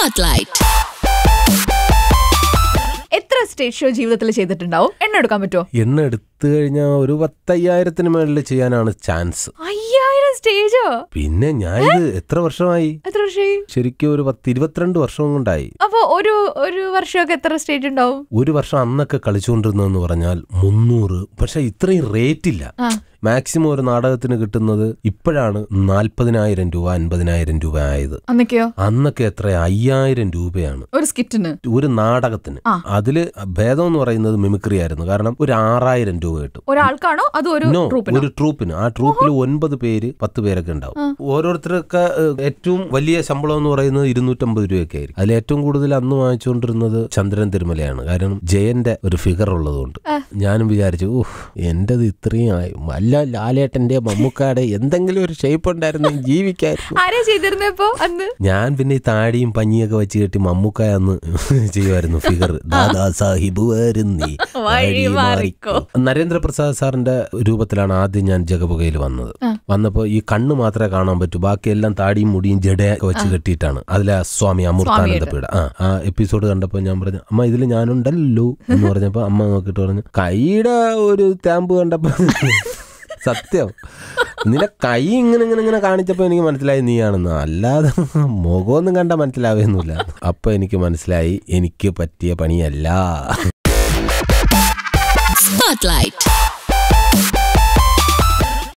Spotlight. എത്ര stage show ജീവിതത്തിൽ ചെയ്തിട്ടുണ്ടാവും എണ്ണ എടുക്കാൻ പറ്റുമോ എണ്ണ എടുത്തു കഴിഞ്ഞാൽ ഒരു പത്തയ്യായിരത്തിന് മേളിൽ ചെയ്യാനാണ് ചാൻസ് അയ്യായിരം സ്റ്റേജോ പിന്നെ ഞാൻ ഇത് എത്ര വർഷമായി എത്ര വർഷമായി ശരിക്കും ഒരു പത്ത് ഇരുപത്തിരണ്ട് വർഷം കൊണ്ടായി അപ്പൊ ഒരു ഒരു വർഷമൊക്കെ എത്ര സ്റ്റേജ് ഉണ്ടാവും ഒരു വർഷം അന്നൊക്കെ കളിച്ചുകൊണ്ടിരുന്നതെന്ന് പറഞ്ഞാൽ മുന്നൂറ് പക്ഷെ ഇത്രയും റേറ്റ് ഇല്ല ആ. മാക്സിമം ഒരു നാടകത്തിന് കിട്ടുന്നത് ഇപ്പോഴാണ് നാൽപ്പതിനായിരം രൂപ അൻപതിനായിരം രൂപ ആയത് അന്നൊക്കെയോ അന്നൊക്കെ എത്ര അയ്യായിരം രൂപയാണ് ഒരു സ്കിറ്റിന് ഒരു നാടകത്തിന് ആ. അതില് ഭേദം എന്ന് പറയുന്നത് മിമിക്രി ആയിരുന്നു കാരണം ഒരു ആറായിരം രൂപ കിട്ടും ഒരാൾക്കാണോ അതോ ഒരു നോ ട്രൂപ്പിനോ ഒരു ട്രൂപ്പിന് ആ ട്രൂപ്പിൽ ഒൻപത് പേര് പത്ത് പേരൊക്കെ ഉണ്ടാവും ഓരോരുത്തർക്ക് ഏഹ്, ഏറ്റവും വലിയ ശമ്പളം എന്ന് പറയുന്നത് ഇരുന്നൂറ്റമ്പത് രൂപയൊക്കെ ആയിരിക്കും അതിൽ ഏറ്റവും കൂടുതൽ അന്ന് വാങ്ങിച്ചുകൊണ്ടിരുന്നത് ചന്ദ്രൻ തിരുമലയാണ് കാരണം ജയന്റെ ഒരു ഫിഗർ ഉള്ളതുകൊണ്ട് ഞാനും വിചാരിച്ചു ഊഹ് എന്റേത് ഇത്രയും ആയി അല്ല ലാലേട്ടന്റെ മമ്മൂക്കാടെ എന്തെങ്കിലും ഒരു ഷേപ്പ് ഉണ്ടായിരുന്നു ജീവിക്കായിരുന്നു ആരാ ചെയ്തിരുന്നപ്പോ അന്ന് ഞാൻ പിന്നെ ഈ താടിയും പഞ്ഞിയൊക്കെ വെച്ച് കെട്ടി മമ്മൂക്ക അന്ന് ചെയ്യുമായിരുന്നു ഫിഗർ ദാദാ സാഹിബ് വരുന്നീ വഴി മാറിക്കോ. നരേന്ദ്രപ്രസാദ് സാറിന്റെ രൂപത്തിലാണ് ആദ്യം ഞാൻ ജഗപുകയിൽ വന്നത് വന്നപ്പോ ഈ കണ്ണ് മാത്രമേ കാണാൻ പറ്റൂ ബാക്കിയെല്ലാം താടിയും മുടിയും ജഡയൊക്കെ വെച്ച് കെട്ടിയിട്ടാണ് അതിലെ സ്വാമി അമൃതാനന്ദപീഠ ആ ആ എപ്പിസോഡ് കണ്ടപ്പോ ഞാൻ പറഞ്ഞു അമ്മ ഇതിൽ ഞാനുണ്ടല്ലോ എന്ന് പറഞ്ഞപ്പോ അമ്മ നോക്കിയിട്ട് പറഞ്ഞു കൈയുടെ ഒരു സ്റ്റാമ്പ് കണ്ടപ്പോ സത്യം നിന്റെ കൈ ഇങ്ങനെ ഇങ്ങനെ ഇങ്ങനെ കാണിച്ചപ്പോ എനിക്ക് മനസ്സിലായി നീയാണെന്ന് അല്ലാതെ മുഖമൊന്നും കണ്ട മനസ്സിലാവുന്നില്ല അപ്പൊ എനിക്ക് മനസ്സിലായി എനിക്ക് പറ്റിയ പണിയല്ല Spotlight.